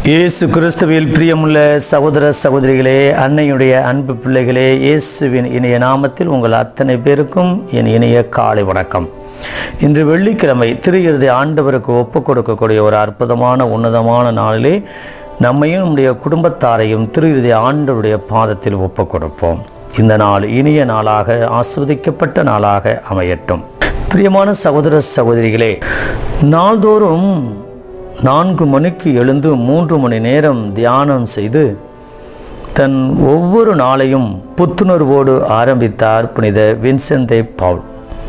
இயேசு கிறிஸ்துவில் பிரியமுள்ள சகோதர சகோதரிகளே அன்னையுடைய அன்பு பிள்ளைகளே இயேசுவின் இனிய நாமத்தில் உங்கள் அத்தனை பேருக்கும் என் இனிய காலை வணக்கம் இன்று வெள்ளிக்கிழமை திரு இறுதி ஆண்டவருக்கு ஒப்புக் கொடுக்கக்கூடிய ஒரு அற்புதமான உன்னதமான நாளிலே நம்மையும் நம்முடைய குடும்பத்தாரையும் திரு இறுதி ஆண்டவருடைய பாதத்தில் ஒப்புக் கொடுப்போம் இந்த நாள் இனிய நாளாக ஆஸ்வதிக்கப்பட்ட நாளாக அமையட்டும் பிரியமான சகோதர சகோதரிகளே நாள்தோறும் நான்கு மணிக்கு எழுந்து மூன்று மணி நேரம் தியானம் செய்து தன் ஒவ்வொரு நாளையும் புத்துணர்வோடு ஆரம்பித்தார் புனித வின்சென்தே பவுல்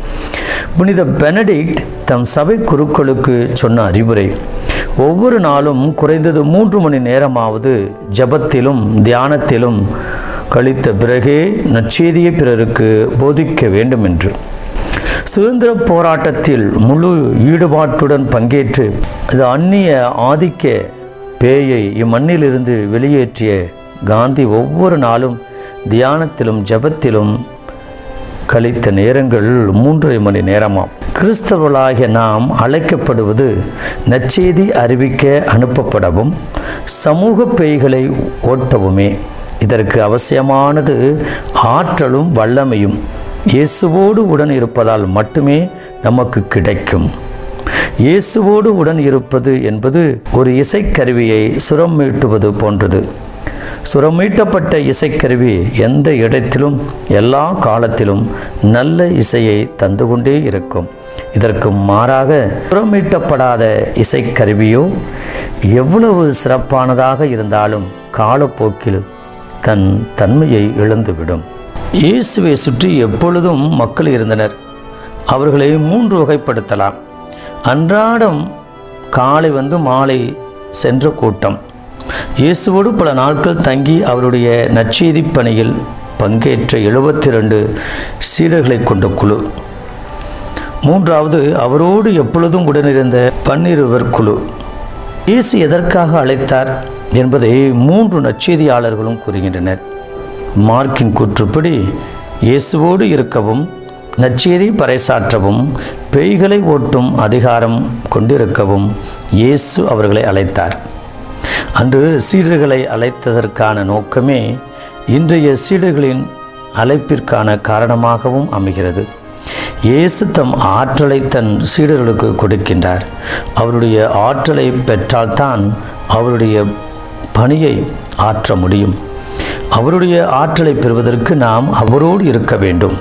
புனித பெனடிக்ட் தம் சபை குருக்களுக்கு சொன்ன அறிவுரை ஒவ்வொரு நாளும் குறைந்தது மூன்று மணி நேரமாவது ஜபத்திலும் தியானத்திலும் கழித்த பிறகே நற்செய்தியை பிறருக்கு போதிக்க வேண்டும் என்று சுதந்திர போராட்டத்தில் முழு ஈடுபாட்டுடன் பங்கேற்று அது அந்நிய ஆதிக்க பேயை இம்மண்ணிலிருந்து வெளியேற்றிய காந்தி ஒவ்வொரு நாளும் தியானத்திலும் ஜபத்திலும் கழித்த நேரங்கள் மூன்றரை மணி நேரமாம் கிறிஸ்தவர்களாகிய நாம் அழைக்கப்படுவது நற்செய்தி அறிவிக்க அனுப்பப்படவும் சமூக பேய்களை ஓட்டவுமே இதற்கு அவசியமானது ஆற்றலும் வல்லமையும் இயேசுவோடு உடன் இருப்பதால் மட்டுமே நமக்கு கிடைக்கும் இயேசுவோடு உடன் இருப்பது என்பது ஒரு இசைக்கருவியை சுரம் மீட்டுவது போன்றது சுரமீட்டப்பட்ட இசைக்கருவி எந்த இடத்திலும் எல்லா காலத்திலும் நல்ல இசையை தந்து கொண்டே இருக்கும் இதற்கு மாறாக சுரமீட்டப்படாத இசைக்கருவியோ எவ்வளவு சிறப்பானதாக இருந்தாலும் காலப்போக்கில் தன் தன்மையை இழந்துவிடும் இயேசுவை சுற்றி எப்பொழுதும் மக்கள் இருந்தனர் அவர்களை மூன்று வகைப்படுத்தலாம் அன்றாடம் காலை வந்து மாலை சென்ற கூட்டம் இயேசுவோடு பல நாட்கள் தங்கி அவருடைய நற்செய்தி பணியில் பங்கேற்ற எழுபத்தி ரெண்டு சீடர்களை கொண்ட குழு மூன்றாவது அவரோடு எப்பொழுதும் உடனிருந்த பன்னிருவர் குழு இயேசு எதற்காக அழைத்தார் என்பதை மூன்று நற்செய்தியாளர்களும் கூறுகின்றனர் மார்க்கின் கூற்றுப்படி இயேசுவோடு இருக்கவும் நற்செய்தி பறைசாற்றவும் பேய்களை ஓட்டும் அதிகாரம் கொண்டிருக்கவும் இயேசு அவர்களை அழைத்தார் அன்று சீடர்களை அழைத்ததற்கான நோக்கமே இன்றைய சீடர்களின் அழைப்பிற்கான காரணமாகவும் அமைகிறது இயேசு தம் ஆற்றலை தன் சீடர்களுக்கு கொடுக்கின்றார் அவருடைய ஆற்றலை பெற்றால்தான் அவருடைய பணியை ஆற்ற முடியும் அவருடைய ஆற்றலை பெறுவதற்கு நாம் அவரோடு இருக்க வேண்டும்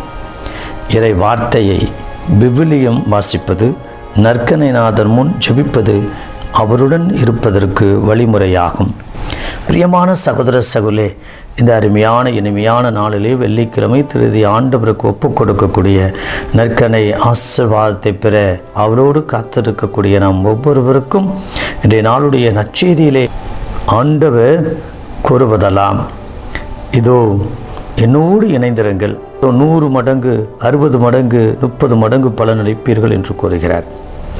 இறை வார்த்தையை விவிலியம் வாசிப்பது நற்கனைநாதர் முன் ஜெபிப்பது அவருடன் இருப்பதற்கு வழிமுறையாகும் பிரியமான சகோதர சகுலே இந்த அருமையான இனிமையான நாளிலே வெள்ளிக்கிழமை திருதி ஆண்டவருக்கு ஒப்புக் கொடுக்கக்கூடிய நற்கனை ஆசிர்வாதத்தை பெற அவரோடு காத்திருக்கக்கூடிய நாம் ஒவ்வொருவருக்கும் இன்றைய நாளுடைய நற்செய்தியிலே ஆண்டவர் கூறுவதெல்லாம் இதோ என்னோடு இணைந்திருங்கள் நூறு மடங்கு அறுபது மடங்கு முப்பது மடங்கு பலனளிப்பீர்கள் என்று கூறுகிறார்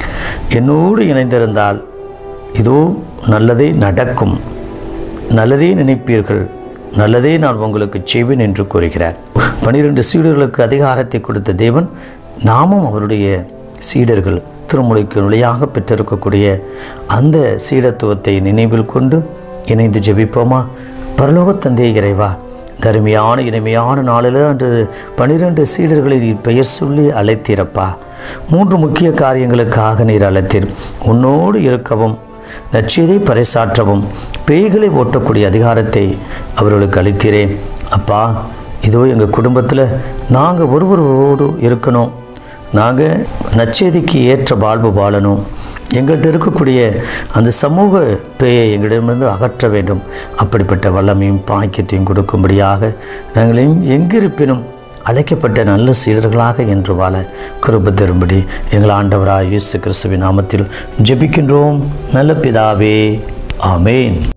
என்னோடு இணைந்திருந்தால் இதோ நல்லதே நடக்கும் நல்லதே நினைப்பீர்கள் நல்லதே நான் உங்களுக்கு செய்வேன் என்று கூறுகிறார் பனிரெண்டு சீடர்களுக்கு அதிகாரத்தை கொடுத்த தேவன் நாமும் அவருடைய சீடர்கள் திருமுறைக்கு நிலையாக பெற்றிருக்கக்கூடிய அந்த சீடத்துவத்தை நினைவில் கொண்டு இணைந்து ஜெபிப்போமா பரலோக தந்தை இறைவா தருமையான இனிமையான நாளில் அன்று பனிரெண்டு சீடர்களை நீர் பெயர் சொல்லி அழைத்தீரப்பா மூன்று முக்கிய காரியங்களுக்காக நீர் அழைத்தீர் உன்னோடு இருக்கவும் நச்செய்தை பறைசாற்றவும் பேய்களை ஓட்டக்கூடிய அதிகாரத்தை அவர்களுக்கு அளித்தீரே அப்பா இதோ எங்கள் குடும்பத்தில் நாங்கள் ஒருவரோடு இருக்கணும் நாங்கள் நச்செய்திக்கு ஏற்ற வாழ்வு வாழணும் எங்கள்கிட்ட இருக்கக்கூடிய அந்த சமூக பேயை எங்களிடமிருந்து அகற்ற வேண்டும் அப்படிப்பட்ட வல்லமையும் பாக்கியத்தையும் கொடுக்கும்படியாக நாங்கள் எங்கிருப்பினும் அழைக்கப்பட்ட நல்ல சீடர்களாக என்று வாழ கிருப தரும்படி எங்கள் ஆண்டவராக இயேசு கிறிஸ்துவின் நாமத்தில் ஜெபிக்கின்றோம் நல்ல பிதாவே ஆமேன்